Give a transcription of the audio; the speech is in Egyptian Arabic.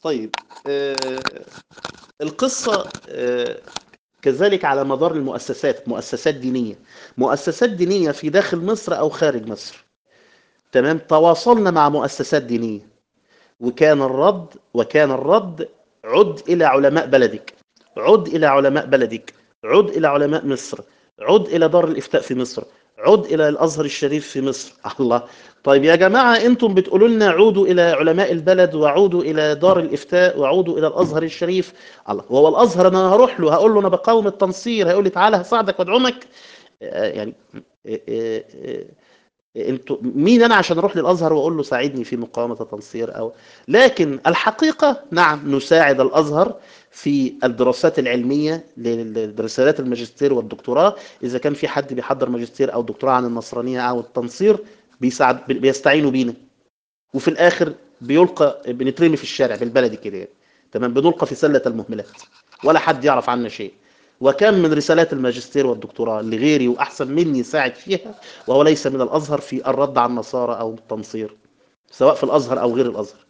طيب آه، القصة آه، كذلك على مدار المؤسسات مؤسسات دينية مؤسسات دينية في داخل مصر أو خارج مصر تمام تواصلنا مع مؤسسات دينية وكان الرد وكان الرد عد إلى علماء بلدك عد إلى علماء بلدك عد إلى علماء مصر عد إلى دار الإفتاء في مصر عد إلى الأزهر الشريف في مصر الله طيب يا جماعة أنتم بتقولوا لنا عودوا إلى علماء البلد وعودوا إلى دار الإفتاء وعودوا إلى الأزهر الشريف الله وهو الأزهر أنا هروح له هقول له أنا بقاوم التنصير هيقول لي تعالى هساعدك وادعمك آه، يعني آه، آه، آه، انتوا مين انا عشان اروح للازهر واقول له ساعدني في مقاومه التنصير او لكن الحقيقه نعم نساعد الازهر في الدراسات العلميه لرسالات الماجستير والدكتوراه اذا كان في حد بيحضر ماجستير او دكتوراه عن النصرانيه او التنصير بيساعد بيستعينوا بينا وفي الاخر بيلقى بنترمي في الشارع بالبلدي كده يعني. تمام بنلقى في سله المهملات ولا حد يعرف عنا شيء وكم من رسالات الماجستير والدكتوراه اللي غيري واحسن مني ساعد فيها وهو ليس من الازهر في الرد على النصارى او التنصير سواء في الازهر او غير الازهر